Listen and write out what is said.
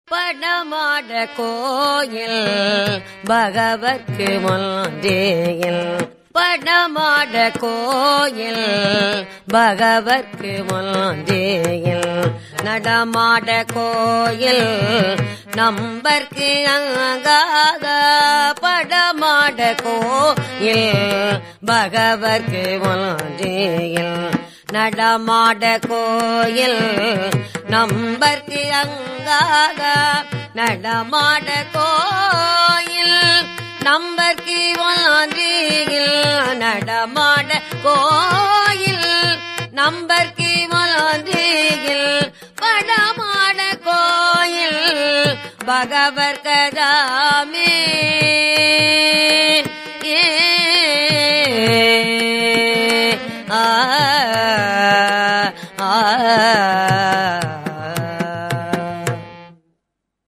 படமாட கோயில் பகவர்க்கு மொன்றேயில் படமாட கோயில் பகவர்க்கு மொன்றேயில் நடமாட கோயில் நம்பர்க்கு அங்காக படமாட கோயில் பகவர்க்கு மொன்றேயில் நடமாட கோயில் நம்பர்க்கு அங்காக நடமாட கோயில் நம்பர்க்கு வளாந்தியில் நடமாட கோயில் நம்பர்க்கு வளாந்தியில் படமாட கோயில் பகவர் கதாமே